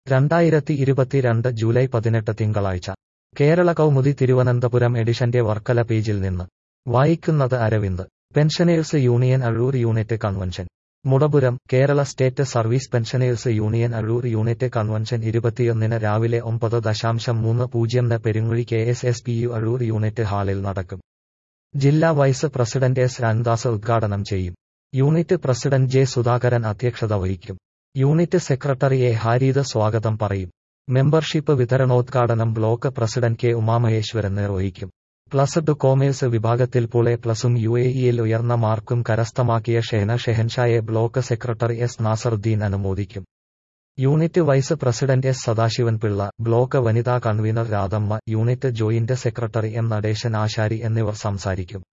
രണ്ടായിരത്തി ഇരുപത്തിരണ്ട് ജൂലൈ പതിനെട്ട് തിങ്കളാഴ്ച കേരള കൗമുദി തിരുവനന്തപുരം എഡിഷന്റെ വർക്കല പേജിൽ നിന്ന് വായിക്കുന്നത് Aravind pensioners union Azhoor unit convention Mudapuram Kerala state service pensioners union Azhoor unit convention ഇരുപത്തിയൊന്നിന് രാവിലെ ഒമ്പത് ദശാംശം മൂന്ന് പൂജ്യംന് Perunguzhi K S S P U Azhoor unit ഹാളിൽ നടക്കും ജില്ലാ വൈസ് പ്രസിഡന്റ് എസ് രാംദാസ് ഉദ്ഘാടനം ചെയ്യും യൂണിറ്റ് പ്രസിഡന്റ് ജെ സുധാകരൻ അധ്യക്ഷത വഹിക്കും യൂണിറ്റ് സെക്രട്ടറി എ ഹാരീത് സ്വാഗതം പറയും മെമ്പർഷിപ്പ് വിതരണോദ്ഘാടനം ബ്ലോക്ക് പ്രസിഡന്റ് കെ ഉമാമഹേശ്വരൻ നിർവഹിക്കും പ്ലസ് ടു കോമേഴ്സ് വിഭാഗത്തിൽ പുളെ പ്ലസും യു എ ഇയിൽ ഉയർന്ന മാർക്കും കരസ്ഥമാക്കിയ ഷെഹന ഷെഹൻഷായെ ബ്ലോക്ക് സെക്രട്ടറി എസ് നാസറുദ്ദീൻ അനുമോദിക്കും unit vice president S Sadasivan Pillai block വനിതാ convener Radhamma unit joint secretary M Natesan Asari എന്നിവർ സംസാരിക്കും